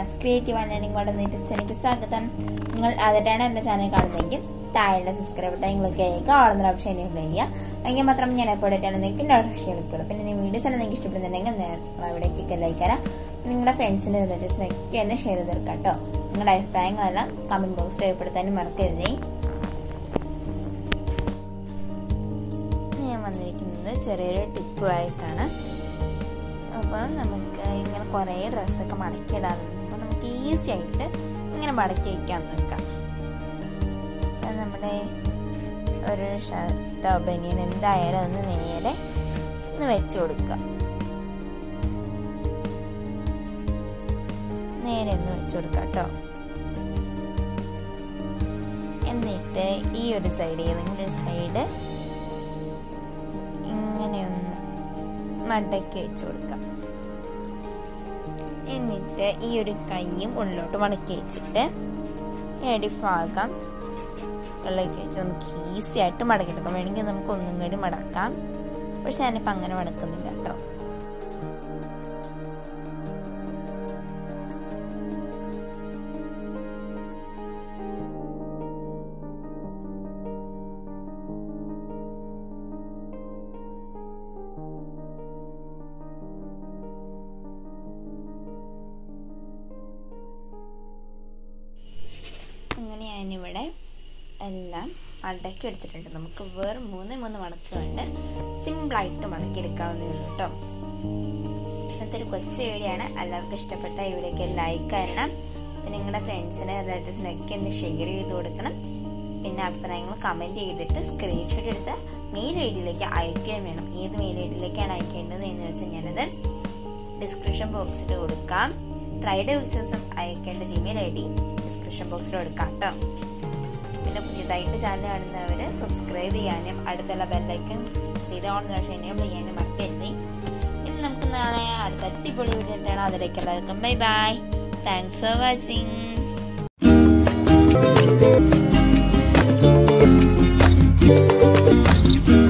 Shanas creative and learning world എന്ന YouTube ചാനലിലേക്ക് സ്വാഗതം നിങ്ങൾ ആദ്യമായിട്ടാണ് എൻ്റെ ചാനൽ കാണുന്നതെങ്കിൽ താഴെ സബ്സ്ക്രൈബ് ബട്ടൺ ക്ലിക്ക് ചെയ്യുക ആളുന്ന ഓപ്ഷൻ എനേബിൾ ചെയ്യുക എങ്കിൽ മാത്രം ഞാൻ എപ്പോൾ ഇട്ടാണ് നിങ്ങൾക്ക് നോട്ടിഫിക്കേഷൻ കിട്ടുള്ളൂ പിന്നെ ഈ വീഡിയോസ് എല്ലാം നിങ്ങൾക്ക് ഇഷ്ടപ്പെടുന്നുണ്ടെങ്കിൽ നിങ്ങൾ അവിടേക്കൊക്കെ ലൈക്ക് തരാം നിങ്ങളുടെ ഫ്രണ്ട്സിൻ്റെ റിലേറ്റീവ്സിനൊക്കെ ഒന്ന് ഷെയർ ചെയ്ത് തീർക്കാം കേട്ടോ നിങ്ങളുടെ അഭിപ്രായങ്ങളെല്ലാം കമൻറ്റ് ബോക്സിൽ രേഖപ്പെടുത്താനും മറക്കരുതേ ഞാൻ വന്നിരിക്കുന്നത് ചെറിയൊരു ടിപ്പുമായിട്ടാണ് അപ്പം നമുക്ക് ഇങ്ങനെ കുറേ ഡ്രസ്സൊക്കെ മടക്കിയിടാൻ അപ്പോൾ നമുക്ക് ഈസി ആയിട്ട് ഇങ്ങനെ മടക്കി വയ്ക്കാൻ നോക്കാം അപ്പം നമ്മുടെ ഒരു ഷർട്ടോ ബനിയൻ എന്തായാലും ഒന്ന് നേരെ ഒന്ന് വെച്ച് കൊടുക്കുക നേരെ ഒന്ന് വെച്ച് കൊടുക്കാം കേട്ടോ എന്നിട്ട് ഈ ഒരു സൈഡ് ഏതെങ്കിലും ഒരു സൈഡ് ഇങ്ങനെ ഒന്ന് മടക്കി വെച്ച് കൊടുക്കാം എന്നിട്ട് ഈ ഒരു കൈയും ഉള്ളിലോട്ട് മടക്കി വെച്ചിട്ട് അടിഭാഗം ഉള്ളിലേക്ക് വെച്ച് നമുക്ക് ഈസി ആയിട്ട് മടക്കിയെടുക്കാം വേണമെങ്കിൽ നമുക്ക് ഒന്നും കൂടി മടക്കാം പക്ഷെ ഞാനിപ്പോൾ അങ്ങനെ മടക്കുന്നില്ല കേട്ടോ അങ്ങനെ ഞാനിവിടെ എല്ലാം മടക്കി എടുത്തിട്ടുണ്ട് നമുക്ക് വെറും മൂന്ന് മൂന്ന് മടക്കുകൊണ്ട് സിമ്പിളായിട്ട് മടക്കി എടുക്കാവുന്നേ ഉള്ളൂ കേട്ടോ ഇന്നത്തെ ഒരു കൊച്ചു വീഡിയോയാണ് എല്ലാവർക്കും ഇഷ്ടപ്പെട്ട വീഡിയോക്ക് ലൈക്ക് തരണം പിന്നെ നിങ്ങളുടെ ഫ്രണ്ട്സിന് റിലേറ്റീവ്സിനൊക്കെ ഒന്ന് ഷെയർ ചെയ്ത് കൊടുക്കണം പിന്നെ അഭിപ്രായങ്ങൾ കമൻറ്റ് ചെയ്തിട്ട് സ്ക്രീൻഷോട്ട് എടുത്ത് മെയിൽ ഐ ഡിയിലേക്ക് അയക്കുകയും വേണം ഏത് മെയിൽ ഐ ഡിയിലേക്കാണ് അയക്കേണ്ടത് എന്ന് വെച്ചാൽ ഞാനത് ഡിസ്ക്രിപ്ഷൻ ബോക്സിൽ കൊടുക്കാം ട്രൈഡ് യൂസേഴ്സും അയക്കേണ്ട ജിമെയിൽ ഐ ഡി ഡിസ്ക്രിപ്ഷൻ ബോക്സിൽ കൊടുക്കാം കേട്ടോ പിന്നെ പുതിയതായിട്ട് ചാനൽ കാണുന്നവർ സബ്സ്ക്രൈബ് ചെയ്യാനും അടുത്തുള്ള ബെല്ലൈക്കൻ ചെയ്ത് ഓൺ എനേബിൾ ചെയ്യാനും മറക്കരുത് ഇനി നമുക്ക് നാളെ അടുത്ത അടിപൊളി വീഡിയോ ഇട്ടാണ് അതിലേക്ക് എല്ലാവർക്കും bye bye thanks for watching Thank you.